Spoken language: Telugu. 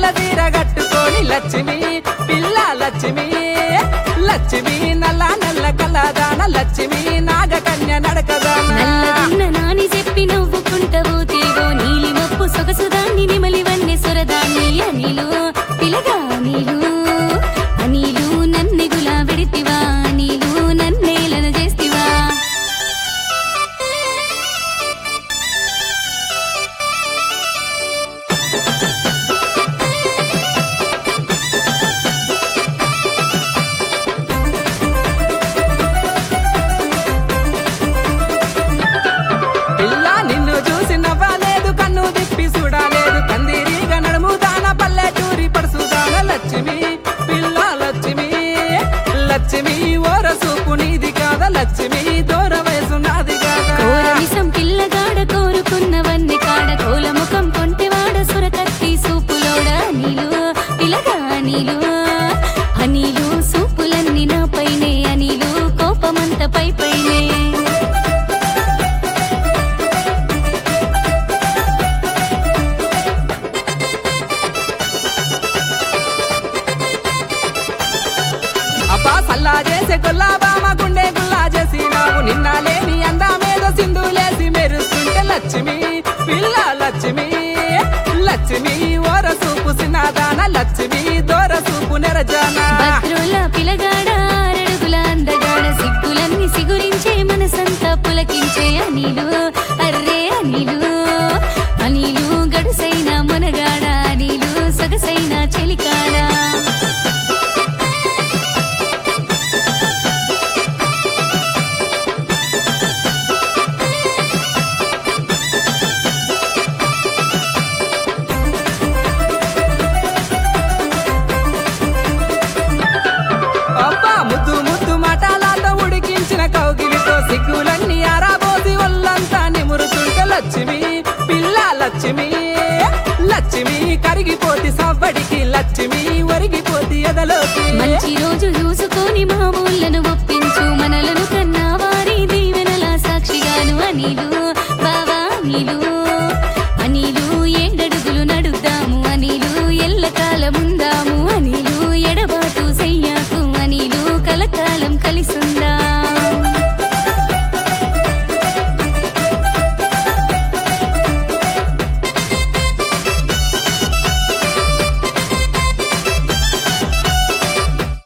తీర కట్టుకొని లక్ష్మి పిల్ల లక్ష్మి లక్ష్మి నల్ల నల్ల కలదాన లక్ష్మి నాగకన్య నడకదాన నల్లగున్న నాని చెప్పి నవ్వుకుంటవు తీగో నీలి మప్పు సొగసుదాన్ని నిమలి వన్నె సొరదాన్ని అనిలు పిలగా నీలు అనిలు నన్నెగులా విడితివా నీలు నన్నేలన చేస్తివా పిల్ల నిన్ను చూసి నవ్వలేదు కన్ను తిప్పి చూడలేదు కందిరీగ నడుము దాన పల్లెటూరి పడుసుదాన లక్ష్మి పిల్ల లక్ష్మి లక్ష్మి ఓర సూపు నీది కాద లక్ష్మి దూర వయసు నాది కాదా కోరమిసం పిల్లగాడ కోరుకున్నవన్నీ కాడ కోల ముఖం కొంటెవాడ సురకత్తి సూపులోడ నీలు పిలగా నీలు అనిలు సూపులన్నీ నా పైనే అనిలు కోపమంత పై పైనే అబ్బా సల్లా చేసే గుల్లాబామ గుండె గుల్లా చేసినావు నిన్న లేని అందామేదో సింధులేసి మెరుస్తుంటే లక్ష్మి పిల్ల లక్ష్మి లక్ష్మి ఓర సూపు సినాదాన లక్ష్మి దూర సూపు నెరజాన భద్రుల పిలగాడ అరడుగుల అందగాడ సిగ్గులన్నీ సిగురించే మనసంతా పులకించే అనిలు అర్రే అనిలు అనిలు గడుసైన మునగాడ అనిలు సొగసైన చెలికాడా అబ్బా ముద్దు ముద్దు మటాలతో ఉడికించిన కౌగిలితో సిగ్గులన్నీ ఆరాబోసి ఒళ్ళంతా నిమురుతుంటే లక్ష్మి పిల్ల లక్ష్మి లక్ష్మి కరిగిపోతి సవ్వడికి లక్ష్మి ఒరిగిపోతి ఎదలోకి మంచి రోజు చూసుకొని మా ఊళ్ళను